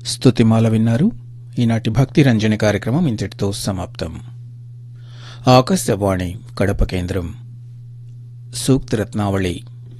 స్తుతిమాల విన్నారు ఈనాటి భక్తి రంజని కార్యక్రమం ఇంతటితో సమాప్తం ఆకాశవాణి కడప కేంద్రం సూక్తి రత్నావళి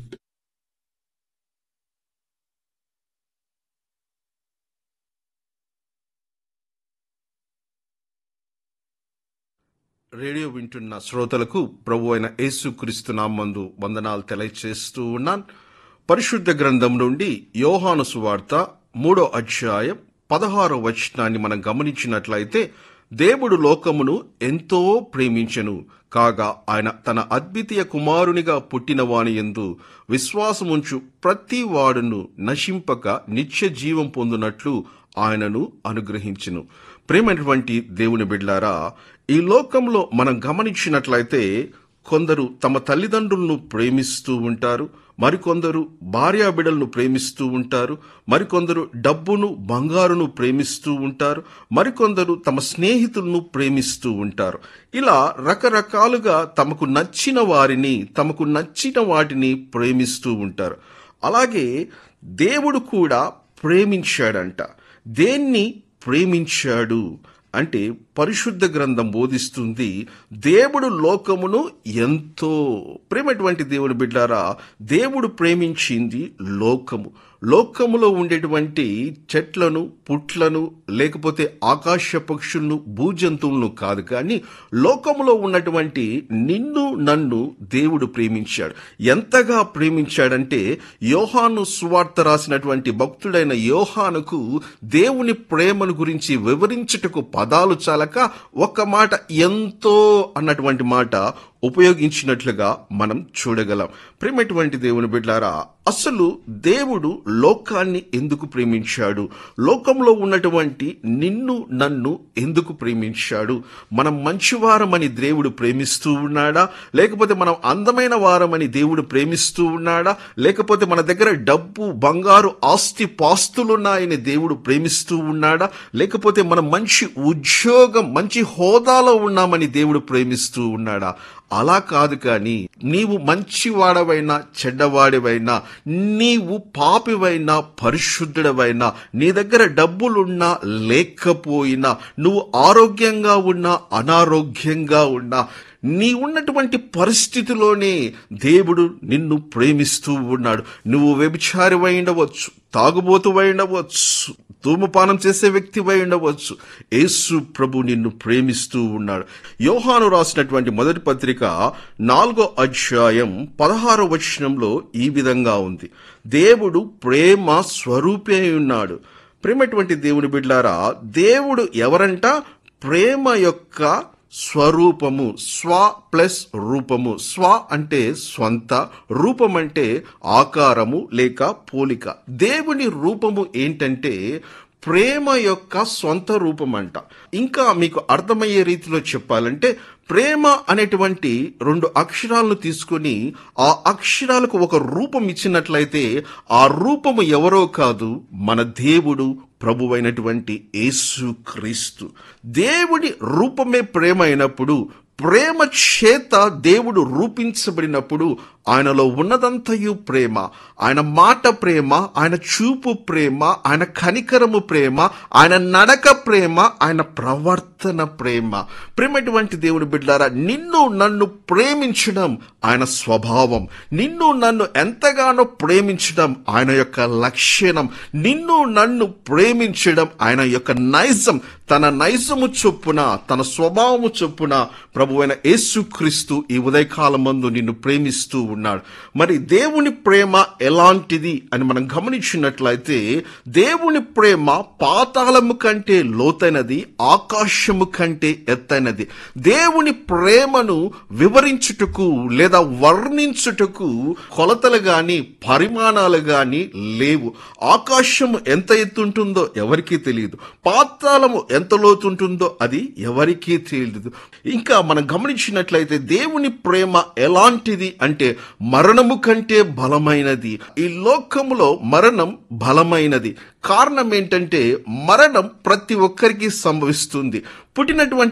రేడియో వింటున్న శ్రోతలకు ప్రభు అయిన యేసుక్రీస్తు నామందు వందనాలు తెలియచేస్తూ ఉన్నాను పరిశుద్ధ గ్రంథం నుండి యోహాను సువార్త మూడో అధ్యాయం పదహారో వచనాన్ని మనం గమనించినట్లయితే దేవుడు లోకమును ఎంతో ప్రేమించెను కాగా ఆయన తన అద్వితీయ కుమారునిగా పుట్టిన వాని ఎందు విశ్వాసముంచు ప్రతి వాడును నశింపక నిత్య జీవం పొందునట్లు ఆయనను అనుగ్రహించును ప్రేమైనటువంటి దేవుని బిడ్లారా ఈ లోకంలో మనం గమనించినట్లయితే కొందరు తమ తల్లిదండ్రులను ప్రేమిస్తూ ఉంటారు మరికొందరు భార్యాబిడలను ప్రేమిస్తూ ఉంటారు మరికొందరు డబ్బును బంగారును ప్రేమిస్తూ ఉంటారు మరికొందరు తమ స్నేహితులను ప్రేమిస్తూ ఉంటారు ఇలా రకరకాలుగా తమకు నచ్చిన వారిని తమకు నచ్చిన వాటిని ప్రేమిస్తూ ఉంటారు అలాగే దేవుడు కూడా ప్రేమించాడంట దేన్ని ప్రేమించాడు అంటే పరిశుద్ధ గ్రంథం బోధిస్తుంది దేవుడు లోకమును ఎంతో ప్రేమటువంటి దేవుని బిడ్డారా దేవుడు ప్రేమించింది లోకము లోకములో ఉండేటువంటి చెట్లను పుట్లను లేకపోతే ఆకాశ పక్షులను భూజంతువులను కాదు కానీ లోకములో ఉన్నటువంటి నిన్ను నన్ను దేవుడు ప్రేమించాడు ఎంతగా ప్రేమించాడంటే యోహాను సువార్త రాసినటువంటి భక్తుడైన యోహానుకు దేవుని ప్రేమను గురించి వివరించుటకు పదాలు చాలక ఒక మాట ఎంతో అన్నటువంటి మాట ఉపయోగించినట్లుగా మనం చూడగలం ప్రేమటువంటి దేవుని బిడ్డారా అసలు దేవుడు లోకాన్ని ఎందుకు ప్రేమించాడు లోకంలో ఉన్నటువంటి నిన్ను నన్ను ఎందుకు ప్రేమించాడు మనం మంచివారమని దేవుడు ప్రేమిస్తూ ఉన్నాడా లేకపోతే మనం అందమైన వారమని దేవుడు ప్రేమిస్తూ ఉన్నాడా లేకపోతే మన దగ్గర డబ్బు బంగారు ఆస్తి పాస్తులున్నాయని దేవుడు ప్రేమిస్తూ ఉన్నాడా లేకపోతే మనం మంచి ఉద్యోగం మంచి హోదాలో ఉన్నామని దేవుడు ప్రేమిస్తూ ఉన్నాడా అలా కాదు కానీ నీవు మంచివాడవైనా చెడ్డవాడివైనా నీవు పాపివైనా పరిశుద్ధుడవైనా నీ దగ్గర డబ్బులున్నా లేకపోయినా నువ్వు ఆరోగ్యంగా ఉన్నా అనారోగ్యంగా ఉన్నా నీ ఉన్నటువంటి పరిస్థితిలోనే దేవుడు నిన్ను ప్రేమిస్తూ ఉన్నాడు నువ్వు వ్యభిచారివై ఉండవచ్చు తాగుబోతువై ఉండవచ్చు ధూమపానం చేసే వ్యక్తివై ఉండవచ్చు యేసు ప్రభు నిన్ను ప్రేమిస్తూ ఉన్నాడు యోహాను రాసినటువంటి మొదటి పత్రిక నాలుగో అధ్యాయం పదహారో వచనంలో ఈ విధంగా ఉంది దేవుడు ప్రేమ స్వరూపే ఉన్నాడు ప్రేమటువంటి దేవుని బిడ్లారా దేవుడు ఎవరంట ప్రేమ యొక్క స్వరూపము స్వ ప్లస్ రూపము స్వ అంటే స్వంత రూపం అంటే ఆకారము లేక పోలిక దేవుని రూపము ఏంటంటే ప్రేమ యొక్క సొంత రూపం అంట ఇంకా మీకు అర్థమయ్యే రీతిలో చెప్పాలంటే ప్రేమ అనేటువంటి రెండు అక్షరాలను తీసుకొని ఆ అక్షరాలకు ఒక రూపం ఇచ్చినట్లయితే ఆ రూపము ఎవరో కాదు మన దేవుడు ప్రభువైనటువంటి యేసు క్రీస్తు దేవుడి రూపమే ప్రేమ అయినప్పుడు ప్రేమ చేత దేవుడు రూపించబడినప్పుడు ఆయనలో ఉన్నదంతయు ప్రేమ ఆయన మాట ప్రేమ ఆయన చూపు ప్రేమ ఆయన కనికరము ప్రేమ ఆయన నడక ప్రేమ ఆయన ప్రవర్తన ప్రేమ ప్రేమటువంటి దేవుని బిడ్డారా నిన్ను నన్ను ప్రేమించడం ఆయన స్వభావం నిన్ను నన్ను ఎంతగానో ప్రేమించడం ఆయన యొక్క లక్షణం నిన్ను నన్ను ప్రేమించడం ఆయన యొక్క నైజం తన నైజము చొప్పున తన స్వభావము చొప్పున ప్రభువైన యేసుక్రీస్తు ఈ ఉదయకాలం మందు నిన్ను ప్రేమిస్తూ ఉన్నాడు మరి దేవుని ప్రేమ ఎలాంటిది అని మనం గమనించినట్లయితే దేవుని ప్రేమ పాతాళము కంటే లోతైనది ఆకాశము కంటే ఎత్తైనది దేవుని ప్రేమను వివరించుటకు లేదా వర్ణించుటకు కొలతలు గాని పరిమాణాలు గాని లేవు ఆకాశము ఎంత ఎత్తుంటుందో ఎవరికీ తెలియదు పాతాళము ఎంత లోతుంటుందో అది ఎవరికీ తెలియదు ఇంకా మనం గమనించినట్లయితే దేవుని ప్రేమ ఎలాంటిది అంటే మరణము కంటే బలమైనది ఈ లోకములో మరణం బలమైనది కారణం ఏంటంటే మరణం ప్రతి ఒక్కరికి సంభవిస్తుంది పుట్టినటువంటి